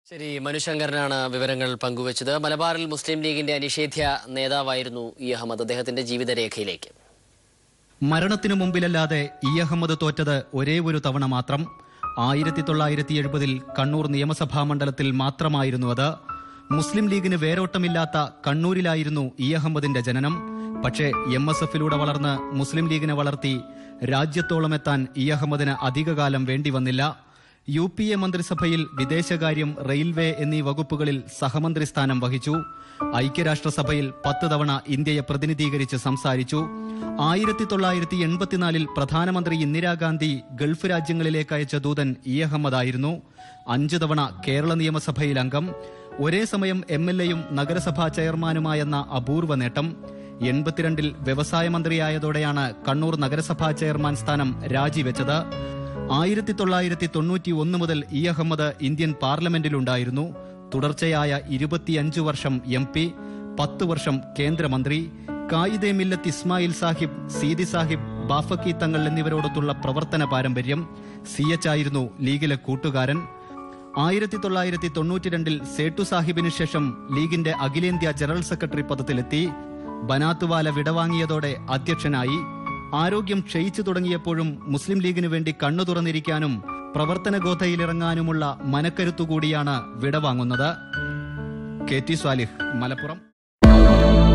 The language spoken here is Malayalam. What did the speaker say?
ശരി മനുശങ്കരനാണ് വിവരങ്ങൾ പങ്കുവച്ചത് മലബാറിൽ മുസ്ലിം ലീഗിന്റെ അനിഷേധ്യ നേതാവായിരുന്നു ഇ അഹമ്മദ് അദ്ദേഹത്തിന്റെ ജീവിതരേഖയിലേക്ക് മരണത്തിനു മുമ്പിലല്ലാതെ ഇ അഹമ്മദ് തോറ്റത് ഒരേ ഒരു തവണ മാത്രം ആയിരത്തി തൊള്ളായിരത്തി എഴുപതിൽ കണ്ണൂർ നിയമസഭാ മണ്ഡലത്തിൽ മാത്രമായിരുന്നു അത് മുസ്ലിം ലീഗിന് വേരോട്ടമില്ലാത്ത കണ്ണൂരിലായിരുന്നു ഇ അഹമ്മദിന്റെ ജനനം പക്ഷേ എം എസ് എഫിലൂടെ വളർന്ന് മുസ്ലിം ലീഗിനെ വളർത്തി രാജ്യത്തോളം എത്താൻ ഇ അഹമ്മദിന് അധികകാലം വേണ്ടി വന്നില്ല യു പി എ മന്ത്രിസഭയിൽ വിദേശകാര്യം റെയിൽവേ എന്നീ വകുപ്പുകളിൽ സഹമന്ത്രി സ്ഥാനം വഹിച്ചു ഐക്യരാഷ്ട്രസഭയിൽ പത്ത് തവണ ഇന്ത്യയെ പ്രതിനിധീകരിച്ച് സംസാരിച്ചു ആയിരത്തി തൊള്ളായിരത്തി എൺപത്തിനാലിൽ പ്രധാനമന്ത്രി ഇന്ദിരാഗാന്ധി ഗൾഫ് രാജ്യങ്ങളിലേക്ക് അയച്ച ദൂതൻ ഇ അഹമ്മദ് ആയിരുന്നു അഞ്ചു തവണ കേരള നിയമസഭയിൽ അംഗം ഒരേ സമയം എം എൽ എയും നഗരസഭാ ചെയർമാനുമായെന്ന അപൂർവ നേട്ടം എൺപത്തിരണ്ടിൽ വ്യവസായ മന്ത്രിയായതോടെയാണ് കണ്ണൂർ നഗരസഭാ ചെയർമാൻ സ്ഥാനം രാജിവെച്ചത് ആയിരത്തി തൊള്ളായിരത്തി തൊണ്ണൂറ്റി ഒന്ന് മുതൽ ഇ അഹമ്മദ് ഇന്ത്യൻ പാർലമെന്റിലുണ്ടായിരുന്നു തുടർച്ചയായ ഇരുപത്തിയഞ്ചു വർഷം എം പി പത്ത് വർഷം കേന്ദ്രമന്ത്രി കായിദെ മില്ലത്ത് ഇസ്മായിൽ സാഹിബ് സീതി സാഹിബ് ബാഫക്കി തങ്ങൾ എന്നിവരോടൊത്തുള്ള പ്രവർത്തന പാരമ്പര്യം സി എച്ച് ആയിരുന്നു ലീഗിലെ കൂട്ടുകാരൻ ആയിരത്തി തൊള്ളായിരത്തി തൊണ്ണൂറ്റിരണ്ടിൽ സേട്ടു സാഹിബിന് ശേഷം ലീഗിന്റെ അഖിലേന്ത്യാ ജനറൽ സെക്രട്ടറി പദത്തിലെത്തി ബനാത്തുവാല വിടവാങ്ങിയതോടെ അധ്യക്ഷനായി ആരോഗ്യം ക്ഷയിച്ചു തുടങ്ങിയപ്പോഴും മുസ്ലിം ലീഗിനു വേണ്ടി കണ്ണു തുറന്നിരിക്കാനും പ്രവർത്തന ഗോധയിലിറങ്ങാനുമുള്ള മനക്കരുത്തുകൂടിയാണ് വിടവാങ്ങുന്നത് കെ ടി സ്വാലിഹ് മലപ്പുറം